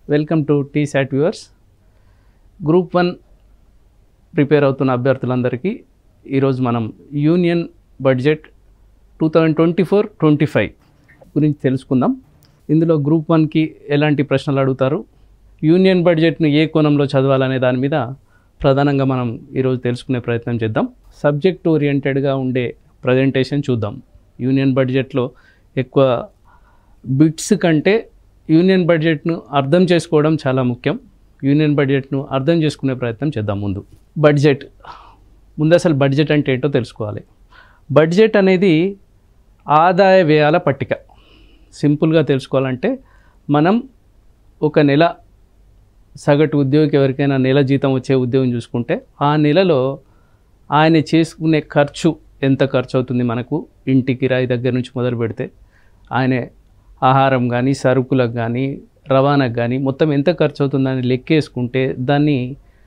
welcome to T SAT viewers group one prepare అవుతున్న అభ్యర్థులందరికీ ఈరోజు మనం union budget two thousand twenty four twenty five గురించి తెలుసుకుందాం ఇందులో గ్రూప్ వన్కి ఎలాంటి ప్రశ్నలు అడుగుతారు యూనియన్ బడ్జెట్ను ఏ కోణంలో చదవాలనే దాని మీద ప్రధానంగా మనం ఈరోజు తెలుసుకునే ప్రయత్నం చేద్దాం సబ్జెక్ట్ ఓరియంటెడ్గా ఉండే ప్రజెంటేషన్ చూద్దాం యూనియన్ బడ్జెట్లో ఎక్కువ బిట్స్ కంటే యూనియన్ బడ్జెట్ను అర్థం చేసుకోవడం చాలా ముఖ్యం యూనియన్ బడ్జెట్ను అర్థం చేసుకునే ప్రయత్నం చేద్దాం ముందు బడ్జెట్ ముందు అసలు బడ్జెట్ అంటే ఏంటో తెలుసుకోవాలి బడ్జెట్ అనేది ఆదాయ వ్యయాల పట్టిక సింపుల్గా తెలుసుకోవాలంటే మనం ఒక నెల సగటు ఉద్యోగికి ఎవరికైనా నెల జీతం వచ్చే ఉద్యోగం చూసుకుంటే ఆ నెలలో ఆయన చేసుకునే ఖర్చు ఎంత ఖర్చు అవుతుంది మనకు ఇంటి కిరాయి దగ్గర నుంచి మొదలు పెడితే ఆయన ఆహారం కానీ సరుకులకు కానీ రవాణాకు కానీ మొత్తం ఎంత ఖర్చు అవుతుందని లెక్కేసుకుంటే దాన్ని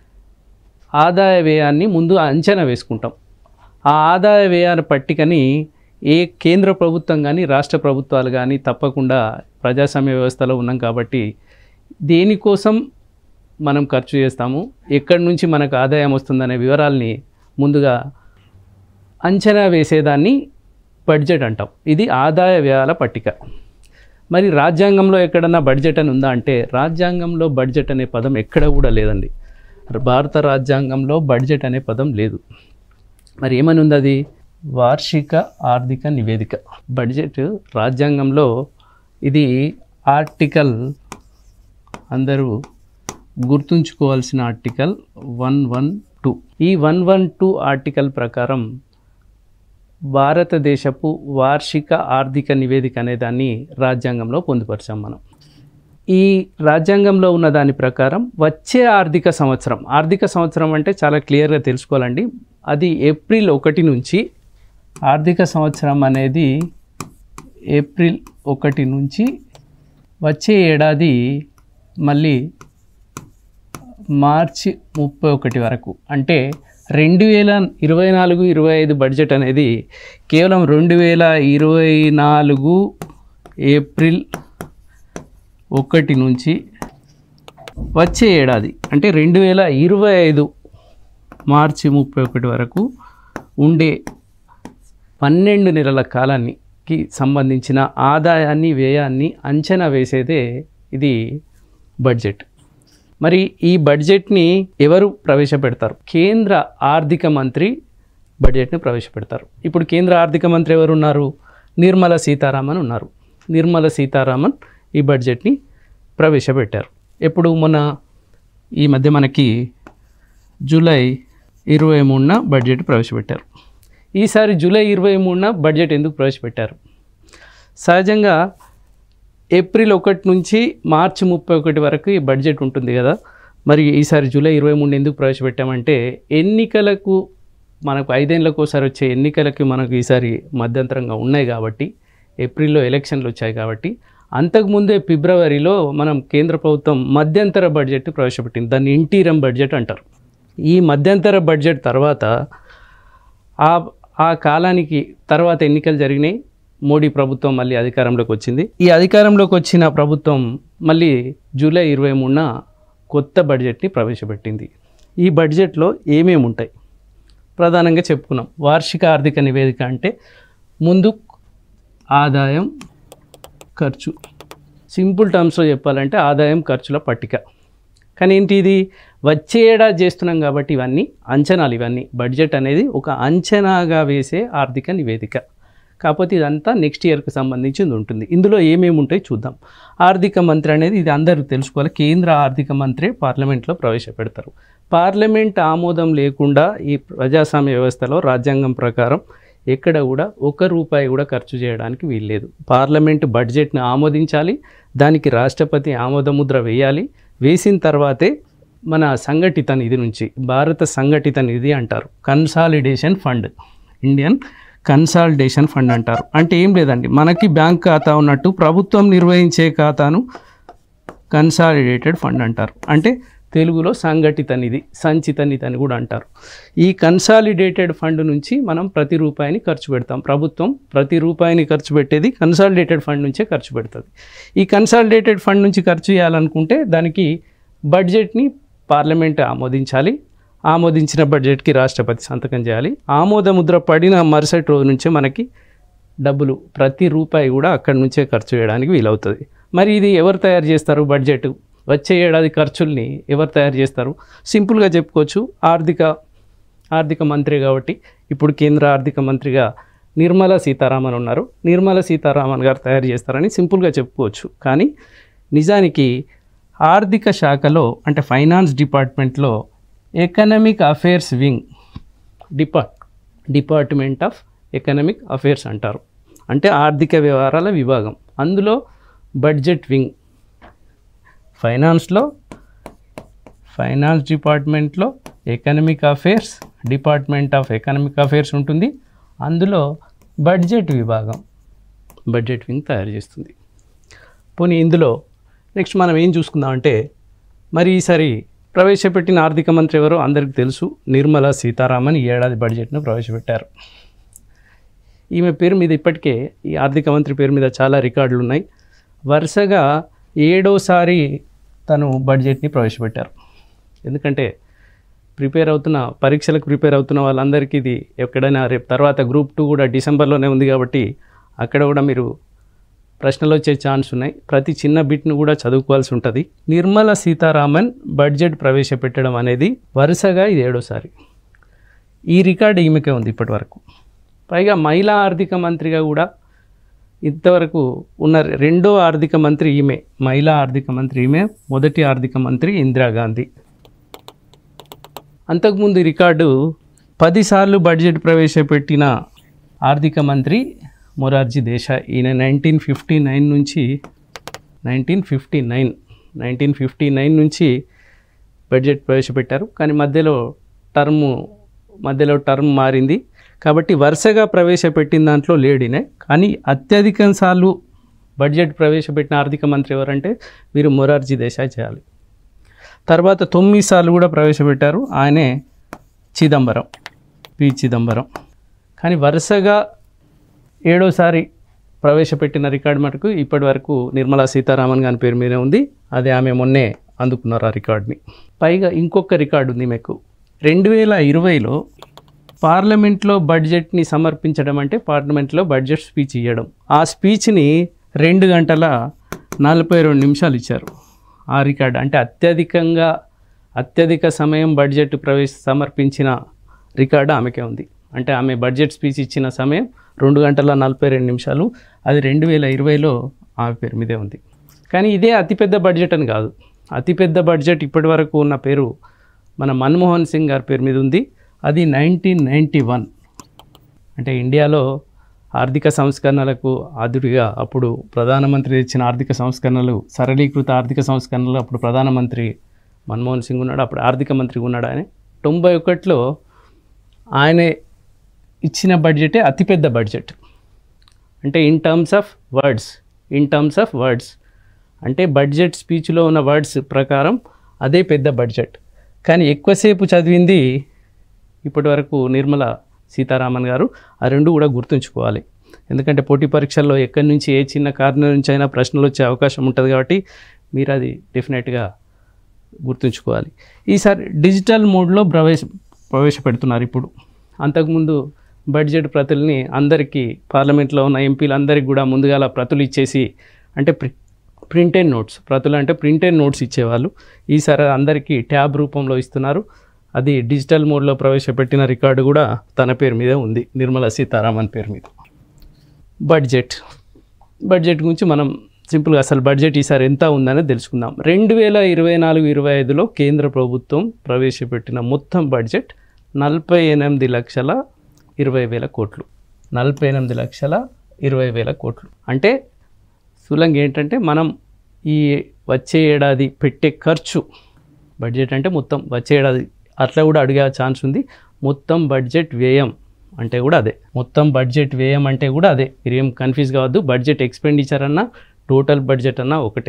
ఆదాయ వ్యయాన్ని ముందు అంచనా వేసుకుంటాం ఆ ఆదాయ వ్యయాల పట్టికని ఏ కేంద్ర ప్రభుత్వం కానీ రాష్ట్ర ప్రభుత్వాలు కానీ తప్పకుండా ప్రజాస్వామ్య వ్యవస్థలో ఉన్నాం కాబట్టి దేనికోసం మనం ఖర్చు చేస్తాము ఎక్కడి నుంచి మనకు ఆదాయం వస్తుందనే వివరాల్ని ముందుగా అంచనా వేసేదాన్ని బడ్జెట్ అంటాం ఇది ఆదాయ వ్యయాల పట్టిక మరి రాజ్యాంగంలో ఎక్కడన్నా బడ్జెట్ అని ఉందా అంటే రాజ్యాంగంలో బడ్జెట్ అనే పదం ఎక్కడ కూడా లేదండి భారత రాజ్యాంగంలో బడ్జెట్ అనే పదం లేదు మరి ఏమని ఉంది అది వార్షిక ఆర్థిక నివేదిక బడ్జెట్ రాజ్యాంగంలో ఇది ఆర్టికల్ అందరూ గుర్తుంచుకోవాల్సిన ఆర్టికల్ వన్ వన్ టూ ఈ వన్ వన్ టూ ఆర్టికల్ ప్రకారం భారతదేశపు వార్షిక ఆర్థిక నివేదిక అనే దాన్ని రాజ్యాంగంలో పొందుపరిచాం మనం ఈ రాజ్యాంగంలో ఉన్న దాని ప్రకారం వచ్చే ఆర్థిక సంవత్సరం ఆర్థిక సంవత్సరం అంటే చాలా క్లియర్గా తెలుసుకోవాలండి అది ఏప్రిల్ ఒకటి నుంచి ఆర్థిక సంవత్సరం అనేది ఏప్రిల్ ఒకటి నుంచి వచ్చే ఏడాది మళ్ళీ మార్చి ముప్పై ఒకటి వరకు అంటే రెండు వేల ఇరవై నాలుగు ఇరవై ఐదు బడ్జెట్ అనేది కేవలం రెండు వేల ఇరవై నాలుగు ఏప్రిల్ ఒకటి నుంచి వచ్చే ఏడాది అంటే రెండు వేల ఇరవై ఐదు మార్చి ముప్పై ఒకటి వరకు ఉండే పన్నెండు నెలల కాలానికి సంబంధించిన ఆదాయాన్ని వ్యయాన్ని అంచనా వేసేదే ఇది బడ్జెట్ మరి ఈ బడ్జెట్ని ఎవరు ప్రవేశపెడతారు కేంద్ర ఆర్థిక మంత్రి బడ్జెట్ని ప్రవేశపెడతారు ఇప్పుడు కేంద్ర ఆర్థిక మంత్రి ఎవరు ఉన్నారు నిర్మలా సీతారామన్ ఉన్నారు నిర్మలా సీతారామన్ ఈ బడ్జెట్ని ప్రవేశపెట్టారు ఎప్పుడు మొన్న ఈ మధ్య మనకి జూలై ఇరవై మూడున బడ్జెట్ ప్రవేశపెట్టారు ఈసారి జూలై ఇరవై మూడున బడ్జెట్ ఎందుకు ప్రవేశపెట్టారు సహజంగా ఏప్రిల్ ఒకటి నుంచి మార్చి ముప్పై ఒకటి వరకు ఈ బడ్జెట్ ఉంటుంది కదా మరి ఈసారి జూలై ఇరవై మూడు ఎందుకు ప్రవేశపెట్టామంటే ఎన్నికలకు మనకు ఐదేళ్ళకు ఒకసారి వచ్చే ఎన్నికలకి మనకు ఈసారి మధ్యంతరంగా ఉన్నాయి కాబట్టి ఏప్రిల్లో ఎలక్షన్లు వచ్చాయి కాబట్టి అంతకుముందే ఫిబ్రవరిలో మనం కేంద్ర ప్రభుత్వం మధ్యంతర బడ్జెట్ ప్రవేశపెట్టింది దాన్ని ఇంటీరియం బడ్జెట్ అంటారు ఈ మధ్యంతర బడ్జెట్ తర్వాత ఆ ఆ కాలానికి తర్వాత ఎన్నికలు జరిగినాయి మోడీ ప్రభుత్వం మళ్ళీ అధికారంలోకి వచ్చింది ఈ అధికారంలోకి వచ్చిన ప్రభుత్వం మళ్ళీ జూలై ఇరవై మూడున కొత్త బడ్జెట్ని ప్రవేశపెట్టింది ఈ బడ్జెట్లో ఏమేమి ఉంటాయి ప్రధానంగా చెప్పుకున్నాం వార్షిక ఆర్థిక నివేదిక అంటే ముందు ఆదాయం ఖర్చు సింపుల్ టర్మ్స్లో చెప్పాలంటే ఆదాయం ఖర్చుల పట్టిక కానీ ఏంటి ఇది వచ్చే ఏడాది చేస్తున్నాం కాబట్టి ఇవన్నీ అంచనాలు ఇవన్నీ బడ్జెట్ అనేది ఒక అంచనాగా వేసే ఆర్థిక నివేదిక కాకపోతే ఇదంతా నెక్స్ట్ ఇయర్కి సంబంధించింది ఉంటుంది ఇందులో ఏమేమి ఉంటాయి చూద్దాం ఆర్థిక మంత్రి అనేది ఇది అందరూ తెలుసుకోవాలి కేంద్ర ఆర్థిక మంత్రి పార్లమెంట్లో ప్రవేశపెడతారు పార్లమెంట్ ఆమోదం లేకుండా ఈ ప్రజాస్వామ్య వ్యవస్థలో రాజ్యాంగం ప్రకారం ఎక్కడ కూడా ఒక రూపాయి కూడా ఖర్చు చేయడానికి వీల్లేదు పార్లమెంట్ బడ్జెట్ని ఆమోదించాలి దానికి రాష్ట్రపతి ఆమోదముద్ర వేయాలి వేసిన తర్వాతే మన సంఘటిత నిధి నుంచి భారత సంఘటిత నిధి అంటారు consolidation fund Indian consolidation fund అంటారు అంటే ఏం లేదండి మనకి బ్యాంక్ ఖాతా ఉన్నట్టు ప్రభుత్వం నిర్వహించే ఖాతాను కన్సాలిడేటెడ్ ఫండ్ అంటారు అంటే తెలుగులో సంఘటిత నిధి సంచిత నిధి అని కూడా అంటారు ఈ కన్సాలిడేటెడ్ ఫండ్ నుంచి మనం ప్రతి రూపాయిని ఖర్చు పెడతాం ప్రభుత్వం ప్రతి రూపాయిని ఖర్చు పెట్టేది కన్సాలిడేటెడ్ ఫండ్ నుంచే ఖర్చు పెడుతుంది ఈ కన్సాలిడేటెడ్ ఫండ్ నుంచి ఖర్చు చేయాలనుకుంటే దానికి బడ్జెట్ని పార్లమెంట్ ఆమోదించాలి ఆమోదించిన బడ్జెట్కి రాష్ట్రపతి సంతకం చేయాలి ఆమోద ముద్ర పడిన మరుసటి రోజు నుంచే మనకి డబ్బులు ప్రతి రూపాయి కూడా అక్కడి నుంచే ఖర్చు చేయడానికి వీలవుతుంది మరి ఇది ఎవరు తయారు చేస్తారు బడ్జెట్ వచ్చే ఏడాది ఖర్చుల్ని ఎవరు తయారు చేస్తారు సింపుల్గా చెప్పుకోవచ్చు ఆర్థిక ఆర్థిక మంత్రి కాబట్టి ఇప్పుడు కేంద్ర ఆర్థిక మంత్రిగా నిర్మలా సీతారామన్ ఉన్నారు నిర్మలా సీతారామన్ గారు తయారు చేస్తారని సింపుల్గా చెప్పుకోవచ్చు కానీ నిజానికి ఆర్థిక శాఖలో అంటే ఫైనాన్స్ డిపార్ట్మెంట్లో economic affairs wing depart department of economic affairs అంటారు అంటే ఆర్థిక వ్యవహారాల విభాగం అందులో బడ్జెట్ వింగ్ ఫైనాన్స్లో ఫైనాన్స్ డిపార్ట్మెంట్లో economic affairs department of economic affairs ఉంటుంది అందులో బడ్జెట్ విభాగం బడ్జెట్ వింగ్ తయారు చేస్తుంది పోనీ ఇందులో నెక్స్ట్ మనం ఏం చూసుకుందామంటే మరి ఈసారి ప్రవేశపెట్టిన ఆర్థిక మంత్రి ఎవరో అందరికీ తెలుసు నిర్మలా సీతారామన్ ఈ ఏడాది బడ్జెట్ను ప్రవేశపెట్టారు ఈమె పేరు మీద ఇప్పటికే ఈ ఆర్థిక మంత్రి పేరు మీద చాలా రికార్డులు ఉన్నాయి వరుసగా ఏడోసారి తను బడ్జెట్ని ప్రవేశపెట్టారు ఎందుకంటే ప్రిపేర్ అవుతున్న పరీక్షలకు ప్రిపేర్ అవుతున్న వాళ్ళందరికీ ఇది ఎక్కడైనా రేపు తర్వాత గ్రూప్ టూ కూడా డిసెంబర్లోనే ఉంది కాబట్టి అక్కడ కూడా మీరు ప్రశ్నలు వచ్చే ఛాన్స్ ఉన్నాయి ప్రతి చిన్న బిట్ను కూడా చదువుకోవాల్సి ఉంటుంది నిర్మలా సీతారామన్ బడ్జెట్ ప్రవేశపెట్టడం అనేది వరుసగా ఇది ఏడోసారి ఈ రికార్డు ఈమెకే ఉంది ఇప్పటి వరకు పైగా మహిళా ఆర్థిక మంత్రిగా కూడా ఇంతవరకు ఉన్న రెండో ఆర్థిక మంత్రి ఈమె మహిళా ఆర్థిక మంత్రి ఈమె మొదటి ఆర్థిక మంత్రి ఇందిరాగాంధీ అంతకుముందు ఈ రికార్డు పదిసార్లు బడ్జెట్ ప్రవేశపెట్టిన ఆర్థిక మంత్రి మొరార్జీ దేశాయ్ ఈయన నైన్టీన్ ఫిఫ్టీ నైన్ నుంచి nineteen fifty nine nineteen fifty nine నుంచి బడ్జెట్ ప్రవేశపెట్టారు కానీ మధ్యలో టర్మ్ మధ్యలో టర్మ్ మారింది కాబట్టి వరుసగా ప్రవేశపెట్టిన దాంట్లో లేడినే కానీ అత్యధిక సార్లు బడ్జెట్ ప్రవేశపెట్టిన ఆర్థిక మంత్రి ఎవరంటే వీరు మొరార్జీ దేశాయ్ చేయాలి తర్వాత తొమ్మిది సార్లు కూడా ప్రవేశపెట్టారు ఆయనే చిదంబరం పి చిదంబరం కానీ వరుసగా ఏడోసారి ప్రవేశపెట్టిన రికార్డు మటుకు ఇప్పటి వరకు నిర్మలా సీతారామన్ గారి పేరు మీదే ఉంది అది ఆమె మొన్నే అందుకున్నారు ఆ రికార్డుని పైగా ఇంకొక రికార్డు ఉంది మీకు రెండు వేల ఇరవైలో పార్లమెంట్లో బడ్జెట్ని సమర్పించడం అంటే పార్లమెంట్లో బడ్జెట్ స్పీచ్ ఇవ్వడం ఆ స్పీచ్ని రెండు గంటల నలభై రెండు నిమిషాలు ఇచ్చారు ఆ రికార్డు అంటే అత్యధికంగా అత్యధిక సమయం బడ్జెట్ ప్రవేశ సమర్పించిన రికార్డు ఆమెకే ఉంది అంటే ఆమె బడ్జెట్ స్పీచ్ ఇచ్చిన సమయం రెండు గంటల నలభై రెండు నిమిషాలు అది రెండు వేల ఇరవైలో ఆమె పేరు మీదే ఉంది కానీ ఇదే అతిపెద్ద బడ్జెట్ అని కాదు అతిపెద్ద బడ్జెట్ ఇప్పటి వరకు ఉన్న పేరు మన మన్మోహన్ సింగ్ గారి పేరు మీద ఉంది అది నైన్టీన్ నైంటీ వన్ అంటే ఇండియాలో ఆర్థిక సంస్కరణలకు ఆదుడిగా అప్పుడు ప్రధానమంత్రి ఇచ్చిన ఆర్థిక సంస్కరణలు సరళీకృత ఆర్థిక సంస్కరణలు అప్పుడు ప్రధానమంత్రి మన్మోహన్ సింగ్ ఉన్నాడు అప్పుడు ఆర్థిక మంత్రి ఉన్నాడు ఆయన తొంభై ఒకటిలో ఆయన ఇచ్చిన బడ్జెటే అతిపెద్ద బడ్జెట్ అంటే in terms of words in terms of words అంటే బడ్జెట్ స్పీచ్లో ఉన్న వర్డ్స్ ప్రకారం అదే పెద్ద బడ్జెట్ కానీ ఎక్కువసేపు చదివింది ఇప్పటి వరకు నిర్మల సీతారామన్ గారు ఆ రెండు కూడా గుర్తుంచుకోవాలి ఎందుకంటే పోటీ పరీక్షల్లో ఎక్కడి నుంచి ఏ చిన్న కారణం నుంచి అయినా ప్రశ్నలు వచ్చే అవకాశం ఉంటుంది కాబట్టి మీరు అది డెఫినెట్గా గుర్తుంచుకోవాలి ఈసారి డిజిటల్ మోడ్లో ప్రవేశ ప్రవేశపెడుతున్నారు ఇప్పుడు అంతకుముందు బడ్జెట్ ప్రతుల్ని అందరికీ పార్లమెంట్లో ఉన్న ఎంపీలందరికీ కూడా ముందుగాల ప్రతులు ఇచ్చేసి అంటే ప్రి ప్రింటెడ్ నోట్స్ ప్రతులు అంటే ప్రింటెడ్ నోట్స్ ఇచ్చేవాళ్ళు ఈసారి అందరికీ ట్యాబ్ రూపంలో ఇస్తున్నారు అది డిజిటల్ మోడ్లో ప్రవేశపెట్టిన రికార్డు కూడా తన పేరు మీదే ఉంది నిర్మలా సీతారామన్ పేరు మీద బడ్జెట్ బడ్జెట్ గురించి మనం సింపుల్గా అసలు బడ్జెట్ ఈసారి ఎంత ఉందనేది తెలుసుకుందాం రెండు వేల ఇరవై నాలుగు ఇరవై ఐదులో కేంద్ర ప్రభుత్వం ప్రవేశపెట్టిన మొత్తం బడ్జెట్ నలభై ఎనిమిది లక్షల ఇరవై వేల కోట్లు నలభై ఎనిమిది లక్షల ఇరవై వేల కోట్లు అంటే స్థూలంగా ఏంటంటే మనం ఈ వచ్చే ఏడాది పెట్టే ఖర్చు బడ్జెట్ అంటే మొత్తం వచ్చే ఏడాది అట్లా కూడా అడిగే ఛాన్స్ ఉంది మొత్తం బడ్జెట్ వ్యయం అంటే కూడా అదే మొత్తం బడ్జెట్ వ్యయం అంటే కూడా అదే మీరు ఏం కన్ఫ్యూజ్ కావద్దు బడ్జెట్ ఎక్స్పెండిచర్ అన్నా టోటల్ బడ్జెట్ అన్నా ఒకటే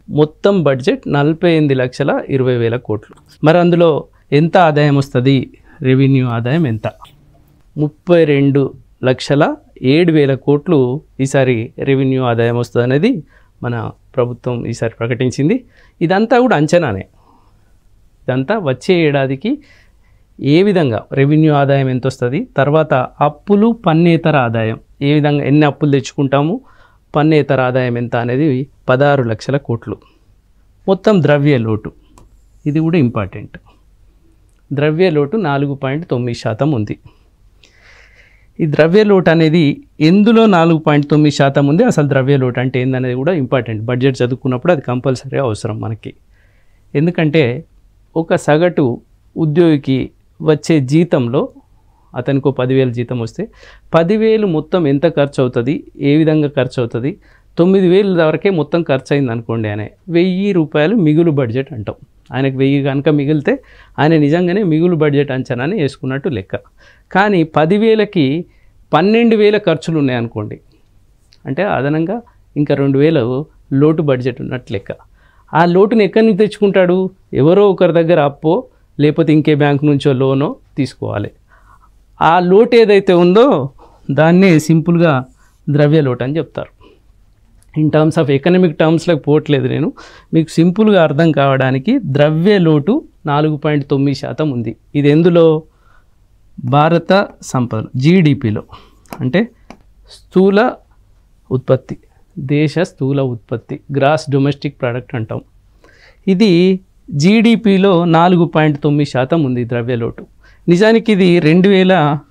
మొత్తం బడ్జెట్ నలభై ఎనిమిది లక్షల ఇరవై వేల కోట్లు మరి అందులో ఎంత ఆదాయం వస్తుంది రెవెన్యూ ఆదాయం ఎంత ముప్పై రెండు లక్షల ఏడు వేల కోట్లు ఈసారి రెవెన్యూ ఆదాయం వస్తుంది అనేది మన ప్రభుత్వం ఈసారి ప్రకటించింది ఇదంతా కూడా అంచనానే ఇదంతా వచ్చే ఏడాదికి ఏ విధంగా రెవెన్యూ ఆదాయం ఎంత వస్తుంది తర్వాత అప్పులు పన్నేతర ఆదాయం ఏ విధంగా ఎన్ని అప్పులు తెచ్చుకుంటాము పన్నేతర ఆదాయం ఎంత అనేది పదహారు లక్షల కోట్లు మొత్తం ద్రవ్య లోటు ఇది కూడా ఇంపార్టెంట్ ద్రవ్య లోటు నాలుగు పాయింట్ తొమ్మిది శాతం ఉంది ఈ ద్రవ్య లోటు అనేది ఎందులో నాలుగు పాయింట్ తొమ్మిది శాతం ఉంది అసలు ద్రవ్య లోటు అంటే ఏందనేది కూడా ఇంపార్టెంట్ బడ్జెట్ చదువుకున్నప్పుడు అది కంపల్సరీ అవసరం మనకి ఎందుకంటే ఒక సగటు ఉద్యోగికి వచ్చే జీతంలో అతనికి ఒక పదివేలు జీతం వస్తే పదివేలు మొత్తం ఎంత ఖర్చు అవుతుంది ఏ విధంగా ఖర్చు అవుతుంది తొమ్మిది వేలు వరకే మొత్తం ఖర్చు అయింది అనుకోండి ఆయన వెయ్యి రూపాయలు మిగులు బడ్జెట్ అంటాం ఆయనకు వెయ్యి కనుక మిగిలితే ఆయన నిజంగానే మిగులు బడ్జెట్ అంచనాని వేసుకున్నట్టు లెక్క కానీ పదివేలకి పన్నెండు వేల ఖర్చులు ఉన్నాయనుకోండి అంటే అదనంగా ఇంకా రెండు వేలు లోటు బడ్జెట్ ఉన్నట్టు లెక్క ఆ లోటుని ఎక్కడి నుంచి తెచ్చుకుంటాడు ఎవరో ఒకరి దగ్గర అప్పో లేకపోతే ఇంకే బ్యాంక్ నుంచో లోనో తీసుకోవాలి ఆ లోటు ఏదైతే ఉందో దాన్నే సింపుల్గా ద్రవ్య లోటు అని చెప్తారు ఇన్ టర్మ్స్ ఆఫ్ ఎకనామిక్ టర్మ్స్లోకి పోవట్లేదు నేను మీకు సింపుల్గా అర్థం కావడానికి ద్రవ్య లోటు నాలుగు పాయింట్ తొమ్మిది శాతం ఉంది ఇది ఎందులో భారత సంపద జీడిపిలో అంటే స్థూల ఉత్పత్తి దేశ స్థూల ఉత్పత్తి గ్రాస్ డొమెస్టిక్ ప్రోడక్ట్ అంటాం ఇది జీడిపిలో నాలుగు పాయింట్ తొమ్మిది శాతం ఉంది ద్రవ్య లోటు నిజానికి ఇది రెండు వేల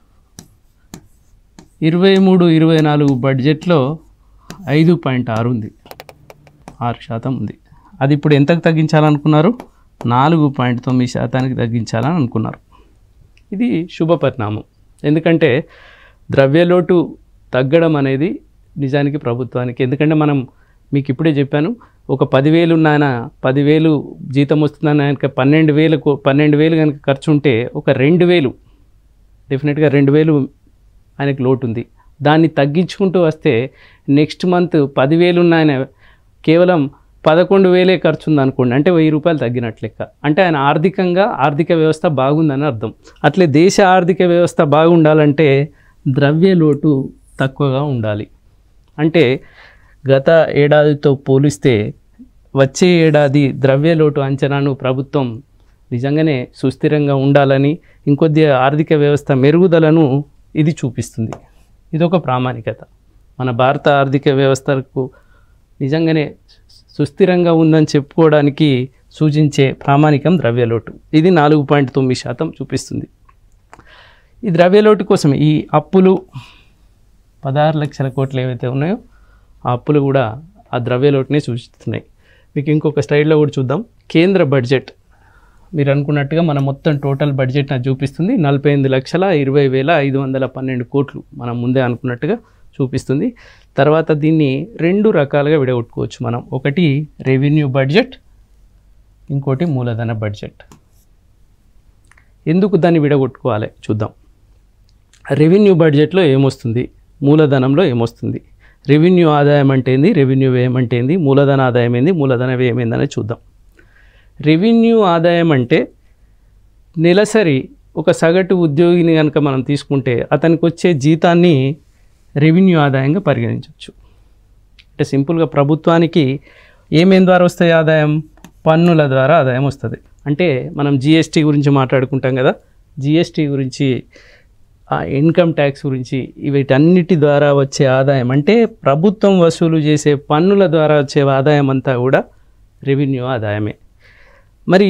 ఇరవై మూడు ఇరవై నాలుగు బడ్జెట్లో ఐదు పాయింట్ ఆరు ఉంది ఆరు శాతం ఉంది అది ఇప్పుడు ఎంతకు తగ్గించాలనుకున్నారు నాలుగు పాయింట్ తొమ్మిది శాతానికి తగ్గించాలని అనుకున్నారు ఇది శుభ పరిణామం ఎందుకంటే ద్రవ్యలోటు తగ్గడం అనేది నిజానికి ప్రభుత్వానికి ఎందుకంటే మనం మీకు ఇప్పుడే చెప్పాను ఒక పదివేలు ఉన్నాయన పదివేలు జీతం వస్తుందని ఆయనకి పన్నెండు వేలకు పన్నెండు వేలు కనుక ఖర్చు ఉంటే ఒక రెండు వేలు డెఫినెట్గా రెండు వేలు ఆయనకు లోటు ఉంది దాన్ని తగ్గించుకుంటూ వస్తే నెక్స్ట్ మంత్ పదివేలు ఉన్న ఆయన కేవలం పదకొండు వేలే ఖర్చు ఉంది అనుకోండి అంటే వెయ్యి రూపాయలు తగ్గినట్లు లెక్క అంటే ఆయన ఆర్థికంగా ఆర్థిక వ్యవస్థ బాగుందని అర్థం అట్లే దేశ ఆర్థిక వ్యవస్థ బాగుండాలంటే ద్రవ్య లోటు తక్కువగా ఉండాలి అంటే గత ఏడాదితో పోలిస్తే వచ్చే ఏడాది ద్రవ్య లోటు అంచనాను ప్రభుత్వం నిజంగానే సుస్థిరంగా ఉండాలని ఇంకొద్ది ఆర్థిక వ్యవస్థ మెరుగుదలను ఇది చూపిస్తుంది ఇది ఒక ప్రామాణికత మన భారత ఆర్థిక వ్యవస్థకు నిజంగానే సుస్థిరంగా ఉందని చెప్పుకోవడానికి సూచించే ప్రామాణికం ద్రవ్యలోటు ఇది నాలుగు పాయింట్ తొమ్మిది శాతం చూపిస్తుంది ఈ ద్రవ్యలోటు కోసం ఈ అప్పులు పదహారు లక్షల కోట్లు ఏవైతే ఉన్నాయో ఆ అప్పులు కూడా ఆ ద్రవ్యలోటునే సూచిస్తున్నాయి మీకు ఇంకొక స్లైడ్లో కూడా చూద్దాం కేంద్ర బడ్జెట్ మీరు అనుకున్నట్టుగా మన మొత్తం టోటల్ బడ్జెట్ నాకు చూపిస్తుంది నలభై ఎనిమిది లక్షల ఇరవై వేల ఐదు వందల పన్నెండు కోట్లు మనం ముందే అనుకున్నట్టుగా చూపిస్తుంది తర్వాత దీన్ని రెండు రకాలుగా విడగొట్టుకోవచ్చు మనం ఒకటి రెవెన్యూ బడ్జెట్ ఇంకోటి మూలధన బడ్జెట్ ఎందుకు దాన్ని విడగొట్టుకోవాలి చూద్దాం రెవెన్యూ బడ్జెట్లో ఏమొస్తుంది మూలధనంలో ఏమొస్తుంది రెవెన్యూ ఆదాయం అంటే ఏంది రెవెన్యూ వ్యయం అంటే ఏంది మూలధన ఆదాయం ఏంది మూలధన వ్యయం ఏందని చూద్దాం రెవెన్యూ ఆదాయం అంటే నెలసరి ఒక సగటు ఉద్యోగిని కనుక మనం తీసుకుంటే అతనికి వచ్చే జీతాన్ని రెవెన్యూ ఆదాయంగా పరిగణించవచ్చు అంటే సింపుల్గా ప్రభుత్వానికి ఏమేం ద్వారా వస్తాయి ఆదాయం పన్నుల ద్వారా ఆదాయం వస్తుంది అంటే మనం జిఎస్టీ గురించి మాట్లాడుకుంటాం కదా జిఎస్టీ గురించి ఆ ఇన్కమ్ ట్యాక్స్ గురించి వీటన్నిటి ద్వారా వచ్చే ఆదాయం అంటే ప్రభుత్వం వసూలు చేసే పన్నుల ద్వారా వచ్చే ఆదాయం అంతా కూడా రెవెన్యూ ఆదాయమే మరి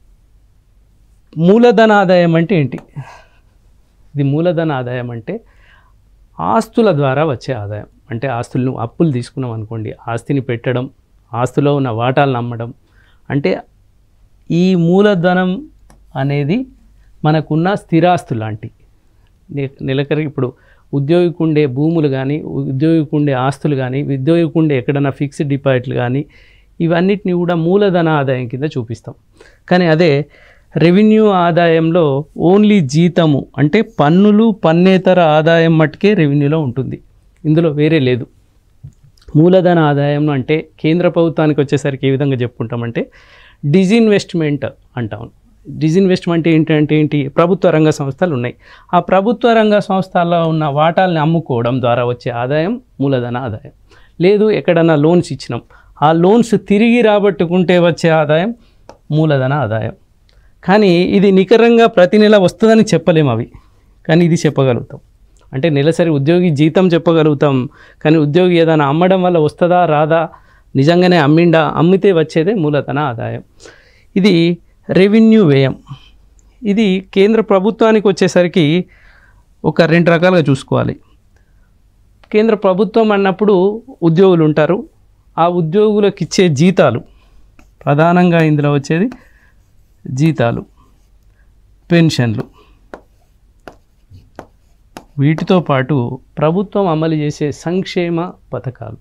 మూలధన ఆదాయం అంటే ఏంటి ఇది మూలధన ఆదాయం అంటే ఆస్తుల ద్వారా వచ్చే ఆదాయం అంటే ఆస్తులను అప్పులు తీసుకున్నాం అనుకోండి ఆస్తిని పెట్టడం ఆస్తిలో ఉన్న వాటాలను అమ్మడం అంటే ఈ మూలధనం అనేది మనకున్న స్థిరాస్తులు లాంటి నె- నెలకరి ఇప్పుడు ఉద్యోగికి ఉండే భూములు కానీ ఉద్యోగికి ఉండే ఆస్తులు కానీ ఉద్యోగికి ఉండే ఎక్కడైనా ఫిక్స్డ్ డిపాజిట్లు కానీ ఇవన్నిటిని కూడా మూలధన ఆదాయం కింద చూపిస్తాం కానీ అదే రెవెన్యూ ఆదాయంలో ఓన్లీ జీతము అంటే పన్నులు పన్నేతర ఆదాయం మట్టుకే రెవెన్యూలో ఉంటుంది ఇందులో వేరే లేదు మూలధన ఆదాయం అంటే కేంద్ర ప్రభుత్వానికి వచ్చేసరికి ఏ విధంగా చెప్పుకుంటామంటే డిజిన్వెస్ట్మెంట్ అంటాం డిజిన్వెస్ట్మెంట్ ఏంటంటే ఏంటి ప్రభుత్వ రంగ సంస్థలు ఉన్నాయి ఆ ప్రభుత్వ రంగ సంస్థల్లో ఉన్న వాటాల్ని అమ్ముకోవడం ద్వారా వచ్చే ఆదాయం మూలధన ఆదాయం లేదు ఎక్కడన్నా లోన్స్ ఇచ్చినాం ఆ లోన్స్ తిరిగి రాబట్టుకుంటే వచ్చే ఆదాయం మూలధన ఆదాయం కానీ ఇది నికరంగా ప్రతి నెల వస్తుందని చెప్పలేము అవి కానీ ఇది చెప్పగలుగుతాం అంటే నెలసరి ఉద్యోగి జీతం చెప్పగలుగుతాం కానీ ఉద్యోగి ఏదైనా అమ్మడం వల్ల వస్తుందా రాదా నిజంగానే అమ్మిండా అమ్మితే వచ్చేదే మూలధన ఆదాయం ఇది రెవెన్యూ వ్యయం ఇది కేంద్ర ప్రభుత్వానికి వచ్చేసరికి ఒక రెండు రకాలుగా చూసుకోవాలి కేంద్ర ప్రభుత్వం అన్నప్పుడు ఉద్యోగులు ఉంటారు ఆ ఉద్యోగులకు ఇచ్చే జీతాలు ప్రధానంగా ఇందులో వచ్చేది జీతాలు పెన్షన్లు వీటితో పాటు ప్రభుత్వం అమలు చేసే సంక్షేమ పథకాలు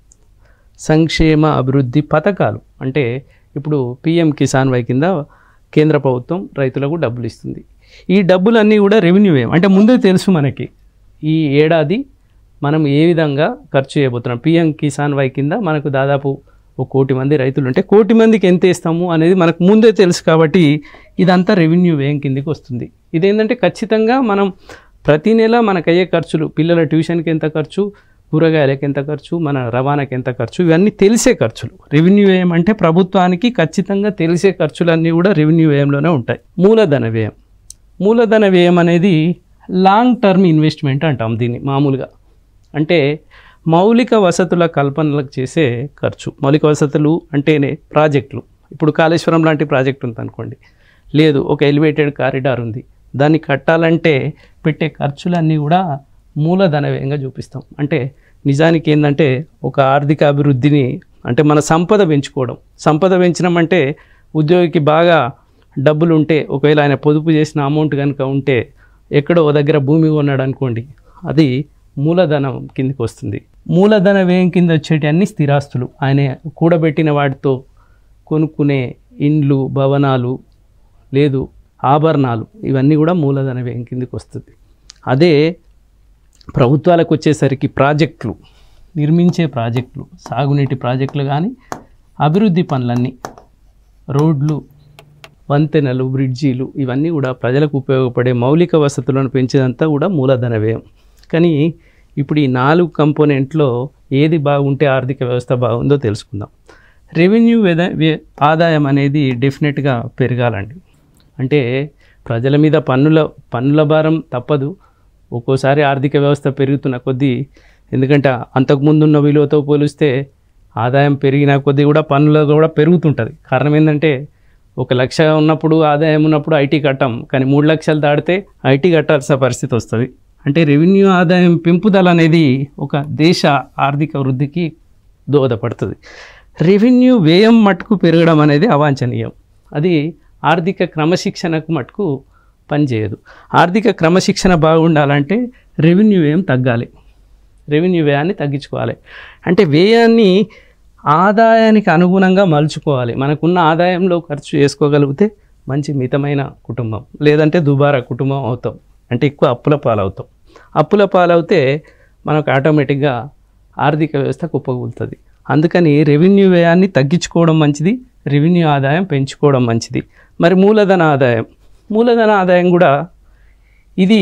సంక్షేమ అభివృద్ధి పథకాలు అంటే ఇప్పుడు పిఎం కిసాన్ వై కింద కేంద్ర ప్రభుత్వం రైతులకు డబ్బులు ఇస్తుంది ఈ డబ్బులన్నీ కూడా రెవెన్యూ వ్యయం అంటే ముందే తెలుసు మనకి ఈ ఏడాది మనం ఏ విధంగా ఖర్చు చేయబోతున్నాం పిఎం కిసాన్ వై కింద మనకు దాదాపు ఒక కోటి మంది రైతులు ఉంటే కోటి మందికి ఎంత ఇస్తాము అనేది మనకు ముందే తెలుసు కాబట్టి ఇదంతా రెవెన్యూ వ్యయం కిందికి వస్తుంది ఇదేంటంటే ఖచ్చితంగా మనం ప్రతి నెల మనకు అయ్యే ఖర్చులు పిల్లల ట్యూషన్కి ఎంత ఖర్చు కూరగాయలకి ఎంత ఖర్చు మన రవాణాకి ఎంత ఖర్చు ఇవన్నీ తెలిసే ఖర్చులు రెవెన్యూ వ్యయం అంటే ప్రభుత్వానికి ఖచ్చితంగా తెలిసే ఖర్చులన్నీ కూడా రెవెన్యూ వ్యయంలోనే ఉంటాయి మూలధన వ్యయం మూలధన వ్యయం అనేది లాంగ్ టర్మ్ ఇన్వెస్ట్మెంట్ అంటాం దీన్ని మామూలుగా అంటే మౌలిక వసతుల కల్పనలకు చేసే ఖర్చు మౌలిక వసతులు అంటేనే ప్రాజెక్టులు ఇప్పుడు కాళేశ్వరం లాంటి ప్రాజెక్ట్ ఉంది అనుకోండి లేదు ఒక ఎలివేటెడ్ కారిడార్ ఉంది దాన్ని కట్టాలంటే పెట్టే ఖర్చులన్నీ కూడా మూలధన వ్యయంగా చూపిస్తాం అంటే నిజానికి ఏంటంటే ఒక ఆర్థిక అభివృద్ధిని అంటే మన సంపద పెంచుకోవడం సంపద పెంచడం అంటే ఉద్యోగికి బాగా డబ్బులు ఉంటే ఒకవేళ ఆయన పొదుపు చేసిన అమౌంట్ కనుక ఉంటే ఎక్కడో ఓ దగ్గర భూమి కొన్నాడు అనుకోండి అది మూలధనం కిందకి వస్తుంది మూలధన వ్యయం కింద వచ్చేటి అన్ని స్థిరాస్తులు ఆయన కూడబెట్టిన వాటితో కొనుక్కునే ఇండ్లు భవనాలు లేదు ఆభరణాలు ఇవన్నీ కూడా మూలధన వ్యయం కిందకి వస్తుంది అదే ప్రభుత్వాలకు వచ్చేసరికి ప్రాజెక్టులు నిర్మించే ప్రాజెక్టులు సాగునీటి ప్రాజెక్టులు కానీ అభివృద్ధి పనులన్నీ రోడ్లు వంతెనలు బ్రిడ్జీలు ఇవన్నీ కూడా ప్రజలకు ఉపయోగపడే మౌలిక వసతులను పెంచేదంతా కూడా మూలధన వ్యయం కానీ ఇప్పుడు ఈ నాలుగు కంపోనెంట్లో ఏది బాగుంటే ఆర్థిక వ్యవస్థ బాగుందో తెలుసుకుందాం రెవెన్యూ వెద వ్య- ఆదాయం అనేది డెఫినెట్గా పెరగాలండి అంటే ప్రజల మీద పన్నుల పన్నుల భారం తప్పదు ఒక్కోసారి ఆర్థిక వ్యవస్థ పెరుగుతున్న కొద్దీ ఎందుకంటే అంతకుముందు ఉన్న విలువతో పోలిస్తే ఆదాయం పెరిగిన కొద్దీ కూడా పన్నులు కూడా పెరుగుతుంటుంది కారణం ఏంటంటే ఒక లక్ష ఉన్నప్పుడు ఆదాయం ఉన్నప్పుడు ఐటీ కట్టాం కానీ మూడు లక్షలు దాటితే ఐటీ కట్టాల్సిన పరిస్థితి వస్తుంది అంటే రెవెన్యూ ఆదాయం పెంపుదల అనేది ఒక దేశ ఆర్థిక వృద్ధికి దోహదపడుతుంది రెవెన్యూ వ్యయం మటుకు పెరగడం అనేది అవాంఛనీయం అది ఆర్థిక క్రమశిక్షణకు మటుకు పనిచేయదు ఆర్థిక క్రమశిక్షణ బాగుండాలంటే రెవెన్యూ వ్యయం తగ్గాలి రెవెన్యూ వ్యయాన్ని తగ్గించుకోవాలి అంటే వ్యయాన్ని ఆదాయానికి అనుగుణంగా మలుచుకోవాలి మనకున్న ఆదాయంలో ఖర్చు చేసుకోగలిగితే మంచి మితమైన కుటుంబం లేదంటే దుబారా కుటుంబం అవుతాం అంటే ఎక్కువ అప్పుల పాలవుతాం అప్పుల పాలవుతే మనకు ఆటోమేటిక్గా ఆర్థిక వ్యవస్థ కుప్పకూలుతుంది అందుకని రెవెన్యూ వ్యయాన్ని తగ్గించుకోవడం మంచిది రెవెన్యూ ఆదాయం పెంచుకోవడం మంచిది మరి మూలధన ఆదాయం మూలధన ఆదాయం కూడా ఇది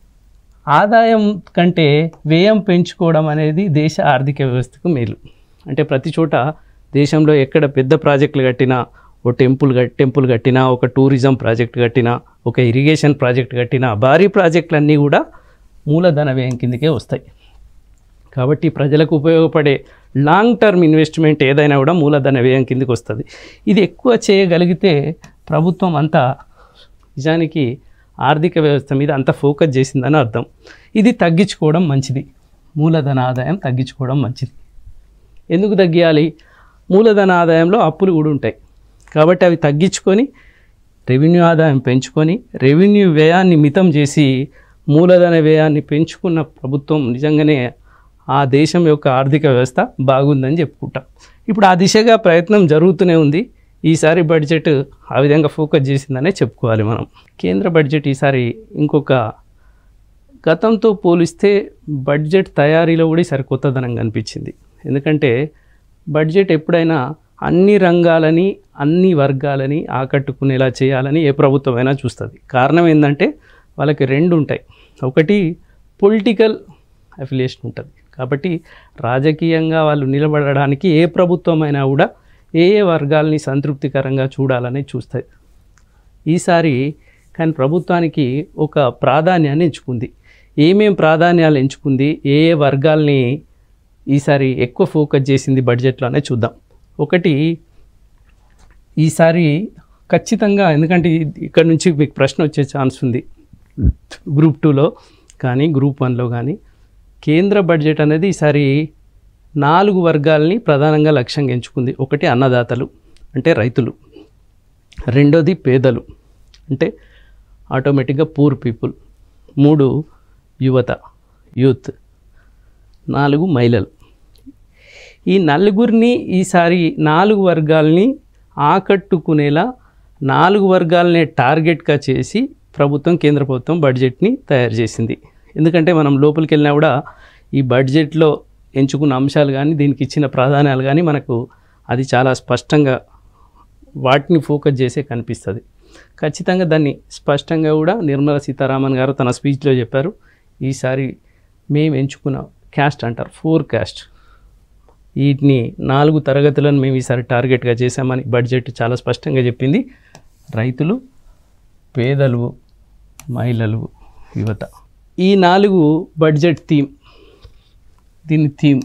ఆదాయం కంటే వ్యయం పెంచుకోవడం అనేది దేశ ఆర్థిక వ్యవస్థకు మేలు అంటే ప్రతి చోట దేశంలో ఎక్కడ పెద్ద ప్రాజెక్టులు కట్టినా ఓ టెంపుల్ కట్ టెంపుల్ కట్టినా ఒక టూరిజం ప్రాజెక్ట్ కట్టినా ఒక ఇరిగేషన్ ప్రాజెక్ట్ కట్టినా భారీ ప్రాజెక్టులన్నీ కూడా మూలధన వ్యయం కిందకే వస్తాయి కాబట్టి ప్రజలకు ఉపయోగపడే లాంగ్ టర్మ్ ఇన్వెస్ట్మెంట్ ఏదైనా కూడా మూలధన వ్యయం కిందకి వస్తుంది ఇది ఎక్కువ చేయగలిగితే ప్రభుత్వం అంతా నిజానికి ఆర్థిక వ్యవస్థ మీద అంత ఫోకస్ చేసిందని అర్థం ఇది తగ్గించుకోవడం మంచిది మూలధన ఆదాయం తగ్గించుకోవడం మంచిది ఎందుకు తగ్గియాలి మూలధన ఆదాయంలో అప్పులు కూడా ఉంటాయి కాబట్టి అవి తగ్గించుకొని రెవెన్యూ ఆదాయం పెంచుకొని రెవెన్యూ వ్యయాన్ని మితం చేసి మూలధన వ్యయాన్ని పెంచుకున్న ప్రభుత్వం నిజంగానే ఆ దేశం యొక్క ఆర్థిక వ్యవస్థ బాగుందని చెప్పుకుంటాం ఇప్పుడు ఆ దిశగా ప్రయత్నం జరుగుతూనే ఉంది ఈసారి బడ్జెట్ ఆ విధంగా ఫోకస్ చేసిందనే చెప్పుకోవాలి మనం కేంద్ర బడ్జెట్ ఈసారి ఇంకొక గతంతో పోలిస్తే బడ్జెట్ తయారీలో కూడా ఈసారి కొత్తదనం కనిపించింది ఎందుకంటే బడ్జెట్ ఎప్పుడైనా అన్ని రంగాలని అన్ని వర్గాలని ఆకట్టుకునేలా చేయాలని ఏ ప్రభుత్వమైనా చూస్తుంది కారణం ఏంటంటే వాళ్ళకి రెండు ఉంటాయి ఒకటి పొలిటికల్ అఫిలియేషన్ ఉంటుంది కాబట్టి రాజకీయంగా వాళ్ళు నిలబడడానికి ఏ ప్రభుత్వమైనా కూడా ఏ ఏ వర్గాల్ని సంతృప్తికరంగా చూడాలని చూస్తుంది ఈసారి కానీ ప్రభుత్వానికి ఒక ప్రాధాన్యాన్ని ఎంచుకుంది ఏమేం ప్రాధాన్యాలు ఎంచుకుంది ఏ ఏ వర్గాల్ని ఈసారి ఎక్కువ ఫోకస్ చేసింది బడ్జెట్లోనే చూద్దాం ఒకటి ఈసారి ఖచ్చితంగా ఎందుకంటే ఇ- ఇక్కడ నుంచి మీకు ప్రశ్న వచ్చే ఛాన్స్ ఉంది గ్రూప్ టూలో కానీ గ్రూప్ వన్లో కానీ కేంద్ర బడ్జెట్ అనేది ఈసారి నాలుగు వర్గాల్ని ప్రధానంగా లక్ష్యంగా ఎంచుకుంది ఒకటి అన్నదాతలు అంటే రైతులు రెండోది పేదలు అంటే ఆటోమేటిక్గా పూర్ పీపుల్ మూడు యువత యూత్ నాలుగు మహిళలు ఈ నలుగురిని ఈసారి నాలుగు వర్గాల్ని ఆకట్టుకునేలా నాలుగు వర్గాలనే టార్గెట్గా చేసి ప్రభుత్వం కేంద్ర ప్రభుత్వం బడ్జెట్ని తయారు చేసింది ఎందుకంటే మనం లోపలికి వెళ్ళినా కూడా ఈ బడ్జెట్లో ఎంచుకున్న అంశాలు కానీ దీనికి ఇచ్చిన ప్రాధాన్యాలు కానీ మనకు అది చాలా స్పష్టంగా వాటిని ఫోకస్ చేసే కనిపిస్తుంది ఖచ్చితంగా దాన్ని స్పష్టంగా కూడా నిర్మలా సీతారామన్ గారు తన స్పీచ్లో చెప్పారు ఈసారి మేము ఎంచుకున్న క్యాస్ట్ అంటారు ఫోర్ క్యాస్ట్ వీటిని నాలుగు తరగతులను మేము ఈసారి టార్గెట్గా చేశామని బడ్జెట్ చాలా స్పష్టంగా చెప్పింది రైతులు పేదలు మహిళలు యువత ఈ నాలుగు బడ్జెట్ థీమ్ దీని థీమ్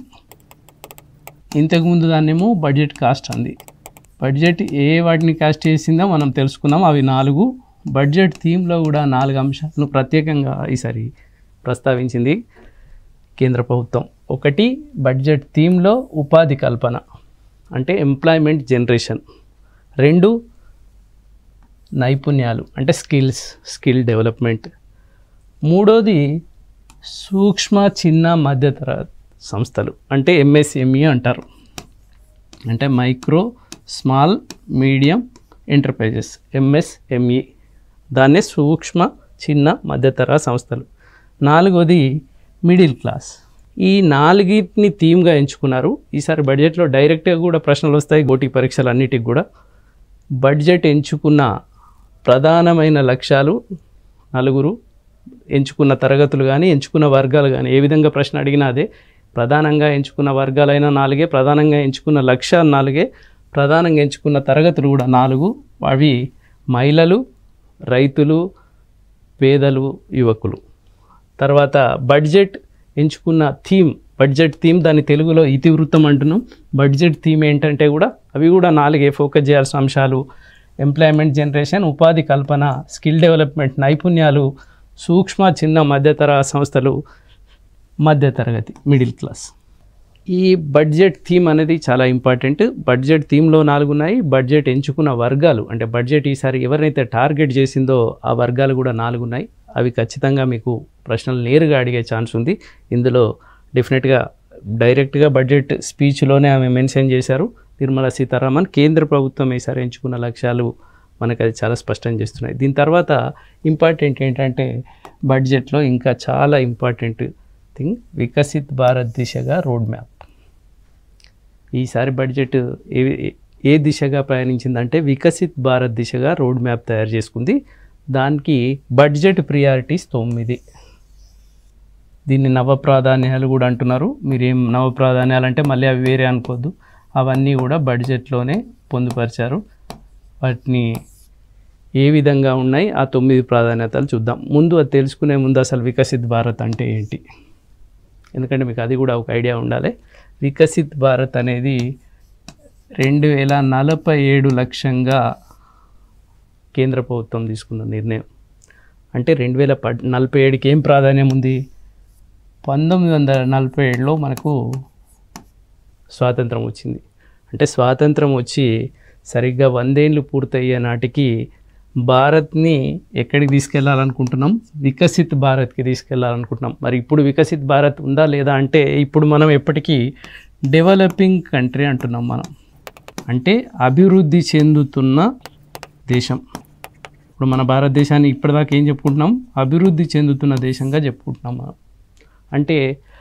ఇంతకుముందు దాన్నేమో బడ్జెట్ కాస్ట్ అంది బడ్జెట్ ఏ వాటిని కాస్ట్ చేసిందో మనం తెలుసుకున్నాం అవి నాలుగు బడ్జెట్ థీమ్లో కూడా నాలుగు అంశాలను ప్రత్యేకంగా ఈసారి ప్రస్తావించింది కేంద్ర ప్రభుత్వం ఒకటి బడ్జెట్ థీమ్లో ఉపాధి కల్పన అంటే ఎంప్లాయ్మెంట్ జనరేషన్ రెండు నైపుణ్యాలు అంటే స్కిల్స్ స్కిల్ డెవలప్మెంట్ మూడోది సూక్ష్మ చిన్న మధ్యతర సంస్థలు అంటే ఎంఎస్ఎంఈ అంటారు అంటే micro small medium enterprises MSME దాన్నే సూక్ష్మ చిన్న మధ్యతర సంస్థలు నాలుగోది మిడిల్ క్లాస్ ఈ నాలుగిటిని థీమ్గా ఎంచుకున్నారు ఈసారి బడ్జెట్లో డైరెక్ట్గా కూడా ప్రశ్నలు వస్తాయి గోటి పరీక్షలు అన్నిటికి కూడా బడ్జెట్ ఎంచుకున్న ప్రధానమైన లక్ష్యాలు నలుగురు ఎంచుకున్న తరగతులు కానీ ఎంచుకున్న వర్గాలు కానీ ఏ విధంగా ప్రశ్న అడిగినా అదే ప్రధానంగా ఎంచుకున్న వర్గాలైన నాలుగే ప్రధానంగా ఎంచుకున్న లక్ష్యాలు నాలుగే ప్రధానంగా ఎంచుకున్న తరగతులు కూడా నాలుగు అవి మహిళలు రైతులు పేదలు యువకులు తర్వాత బడ్జెట్ ఎంచుకున్న థీమ్ బడ్జెట్ థీమ్ దాని తెలుగులో ఇతివృత్తం అంటున్నాం బడ్జెట్ థీమ్ ఏంటంటే కూడా అవి కూడా నాలుగే ఫోకస్ చేయాల్సిన అంశాలు ఎంప్లాయ్మెంట్ జనరేషన్ ఉపాధి కల్పన స్కిల్ డెవలప్మెంట్ నైపుణ్యాలు సూక్ష్మ చిన్న మధ్యతర సంస్థలు మధ్యతరగతి మిడిల్ క్లాస్ ఈ బడ్జెట్ థీమ్ అనేది చాలా ఇంపార్టెంట్ బడ్జెట్ థీమ్లో నాలుగు ఉన్నాయి బడ్జెట్ ఎంచుకున్న వర్గాలు అంటే బడ్జెట్ ఈసారి ఎవరినైతే టార్గెట్ చేసిందో ఆ వర్గాలు కూడా నాలుగు ఉన్నాయి అవి ఖచ్చితంగా మీకు ప్రశ్నలు నేరుగా అడిగే ఛాన్స్ ఉంది ఇందులో డెఫినెట్గా డైరెక్ట్గా బడ్జెట్ స్పీచ్లోనే ఆమె మెన్షన్ చేశారు నిర్మలా సీతారామన్ కేంద్ర ప్రభుత్వం ఈసారి ఎంచుకున్న లక్ష్యాలు మనకు అది చాలా స్పష్టం చేస్తున్నాయి దీని తర్వాత ఇంపార్టెంట్ ఏంటంటే బడ్జెట్లో ఇంకా చాలా ఇంపార్టెంట్ థింగ్ వికసిత్ భారత్ దిశగా రోడ్ మ్యాప్ ఈసారి బడ్జెట్ ఏ ఏ దిశగా ప్రయాణించిందంటే వికసిత్ భారత్ దిశగా రోడ్ మ్యాప్ తయారు చేసుకుంది దానికి బడ్జెట్ ప్రియారిటీస్ తొమ్మిది దీన్ని నవ ప్రాధాన్యాలు కూడా అంటున్నారు మీరేం నవ ప్రాధాన్యాలు అంటే మళ్ళీ అవి వేరే అనుకోవద్దు అవన్నీ కూడా బడ్జెట్లోనే పొందుపరిచారు వాటిని ఏ విధంగా ఉన్నాయి ఆ తొమ్మిది ప్రాధాన్యతలు చూద్దాం ముందు అది తెలుసుకునే ముందు అసలు వికసిత్ భారత్ అంటే ఏంటి ఎందుకంటే మీకు అది కూడా ఒక ఐడియా ఉండాలి వికసిత్ భారత్ అనేది రెండు వేల నలభై ఏడు లక్షంగా కేంద్ర ప్రభుత్వం తీసుకున్న నిర్ణయం అంటే రెండు వేల పడ్ నలభై ఏడుకి ఏం ప్రాధాన్యం ఉంది పంతొమ్మిది వందల నలభై ఏడులో మనకు స్వాతంత్రం వచ్చింది అంటే స్వాతంత్రం వచ్చి సరిగ్గా వందేళ్ళు పూర్తయ్యే నాటికి భారత్ని ఎక్కడికి తీసుకెళ్లాలనుకుంటున్నాం వికసిత్ భారత్కి తీసుకెళ్లాలనుకుంటున్నాం మరి ఇప్పుడు వికసిత్ భారత్ ఉందా లేదా అంటే ఇప్పుడు మనం ఎప్పటికీ డెవలపింగ్ కంట్రీ అంటున్నాం మనం అంటే అభివృద్ధి చెందుతున్న దేశం ఇప్పుడు మన భారతదేశాన్ని ఇప్పటిదాకా ఏం చెప్పుకుంటున్నాం అభివృద్ధి చెందుతున్న దేశంగా చెప్పుకుంటున్నాం మనం అంటే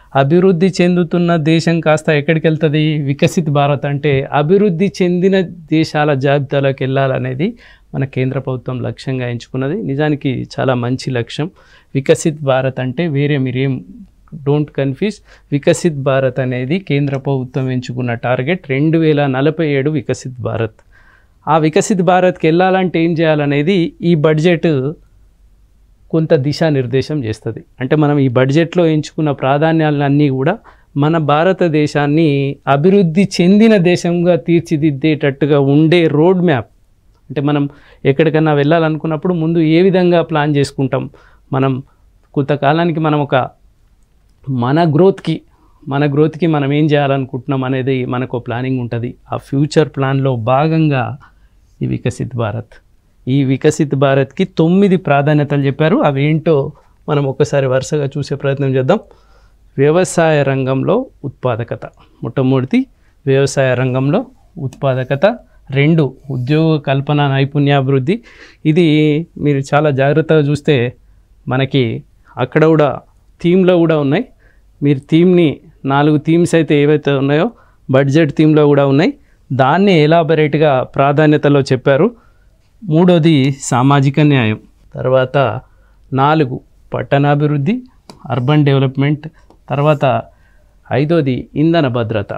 అభివృద్ధి చెందుతున్న దేశం కాస్త ఎక్కడికి వెళ్తుంది వికసిత్ భారత్ అంటే అభివృద్ధి చెందిన దేశాల జాబితాలోకి వెళ్ళాలనేది మన కేంద్ర ప్రభుత్వం లక్ష్యంగా ఎంచుకున్నది నిజానికి చాలా మంచి లక్ష్యం వికసిత్ భారత్ అంటే వేరే మీరేం డోంట్ కన్ఫ్యూజ్ వికసిత్ భారత్ అనేది కేంద్ర ప్రభుత్వం ఎంచుకున్న టార్గెట్ రెండు వేల నలభై ఏడు వికసిత్ భారత్ ఆ వికసిత్ భారత్కి వెళ్ళాలంటే ఏం చేయాలనేది ఈ బడ్జెట్ కొంత దిశానిర్దేశం చేస్తుంది అంటే మనం ఈ బడ్జెట్లో ఎంచుకున్న ప్రాధాన్యాలన్నీ కూడా మన భారతదేశాన్ని అభివృద్ధి చెందిన దేశంగా తీర్చిదిద్దేటట్టుగా ఉండే రోడ్ మ్యాప్ అంటే మనం ఎక్కడికన్నా వెళ్ళాలనుకున్నప్పుడు ముందు ఏ విధంగా ప్లాన్ చేసుకుంటాం మనం కొంతకాలానికి మనం ఒక మన గ్రోత్కి మన గ్రోత్కి మనం ఏం చేయాలనుకుంటున్నాం అనేది మనకు ప్లానింగ్ ఉంటుంది ఆ ఫ్యూచర్ ప్లాన్లో భాగంగా ఈ వికసిత్ భారత్ ఈ వికసిత్ భారత్కి తొమ్మిది ప్రాధాన్యతలు చెప్పారు అవి ఏంటో మనం ఒకసారి వరుసగా చూసే ప్రయత్నం చేద్దాం వ్యవసాయ రంగంలో ఉత్పాదకత మొట్టమొదటి వ్యవసాయ రంగంలో ఉత్పాదకత రెండు ఉద్యోగ కల్పన నైపుణ్యాభివృద్ధి ఇది మీరు చాలా జాగ్రత్తగా చూస్తే మనకి అక్కడ కూడా థీమ్లో కూడా ఉన్నాయి మీరు థీమ్ని నాలుగు థీమ్స్ అయితే ఏవైతే ఉన్నాయో బడ్జెట్ థీమ్లో కూడా ఉన్నాయి దాన్ని ఎలాబరేట్గా ప్రాధాన్యతలో చెప్పారు మూడోది సామాజిక న్యాయం తర్వాత నాలుగు పట్టణాభివృద్ధి అర్బన్ డెవలప్మెంట్ తర్వాత ఐదోది ఇంధన భద్రత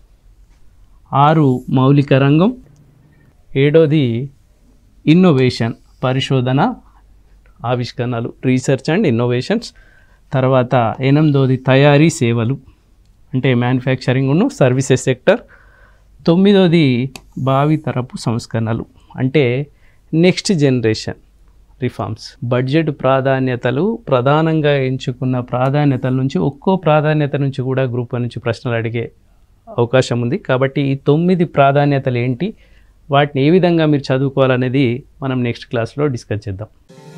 ఆరు మౌలిక రంగం ఏడోది ఇన్నోవేషన్ పరిశోధన ఆవిష్కరణలు రీసెర్చ్ అండ్ ఇన్నోవేషన్స్ తర్వాత ఎనిమిదోది తయారీ సేవలు అంటే మ్యానుఫ్యాక్చరింగ్ను సర్వీసెస్ సెక్టర్ తొమ్మిదోది భావి తరపు సంస్కరణలు అంటే నెక్స్ట్ జనరేషన్ రిఫార్మ్స్ బడ్జెట్ ప్రాధాన్యతలు ప్రధానంగా ఎంచుకున్న ప్రాధాన్యతల నుంచి ఒక్కో ప్రాధాన్యత నుంచి కూడా గ్రూప్ వన్ నుంచి ప్రశ్నలు అడిగే అవకాశం ఉంది కాబట్టి ఈ తొమ్మిది ప్రాధాన్యతలు ఏంటి వాటిని ఏ విధంగా మీరు చదువుకోవాలనేది మనం నెక్స్ట్ క్లాస్లో డిస్కస్ చేద్దాం